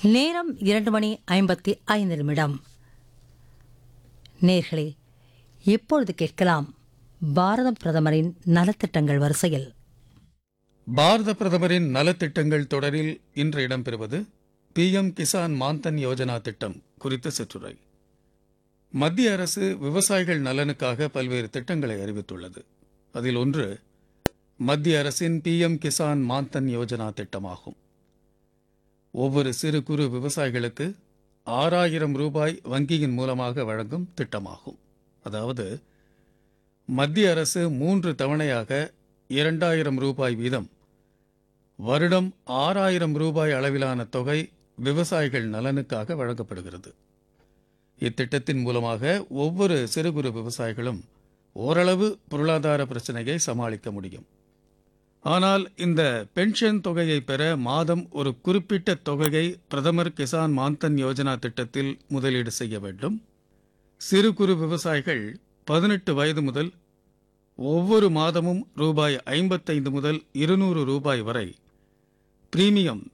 நேரம் இரண்டு மணி ஐம்பத்தி ஐந்து நிமிடம் நேர்களே இப்பொழுது கேட்கலாம் பாரத பிரதமரின் நலத்திட்டங்கள் வரிசையில் பாரத பிரதமரின் நலத்திட்டங்கள் தொடரில் இன்று இடம்பெறுவது பிஎம் கிசான் மான்தன் யோஜனா திட்டம் குறித்த சிற்றுரை மத்திய அரசு விவசாயிகள் நலனுக்காக பல்வேறு திட்டங்களை அறிவித்துள்ளது அதில் ஒன்று மத்திய அரசின் பிஎம் கிசான் மான்தன் யோஜனா திட்டமாகும் ஒவ்வொரு சிறு குறு விவசாயிகளுக்கு ஆறாயிரம் ரூபாய் வங்கியின் மூலமாக வழங்கும் திட்டமாகும் அதாவது மத்திய அரசு மூன்று தவணையாக இரண்டாயிரம் ரூபாய் வீதம் வருடம் ஆறாயிரம் ரூபாய் அளவிலான தொகை விவசாயிகள் நலனுக்காக வழங்கப்படுகிறது இத்திட்டத்தின் மூலமாக ஒவ்வொரு சிறு குறு விவசாயிகளும் ஓரளவு பொருளாதார பிரச்சனையை சமாளிக்க முடியும் ஆனால் இந்த பென்ஷன் தொகையை பெற மாதம் ஒரு குறிப்பிட்ட தொகையை பிரதமர் கிசான் மான்தன் யோஜனா திட்டத்தில் முதலீடு செய்ய வேண்டும் சிறு குறு விவசாயிகள் பதினெட்டு வயது முதல் ஒவ்வொரு மாதமும் ரூபாய் ஐம்பத்தைந்து முதல் இருநூறு ரூபாய் வரை பிரீமியம்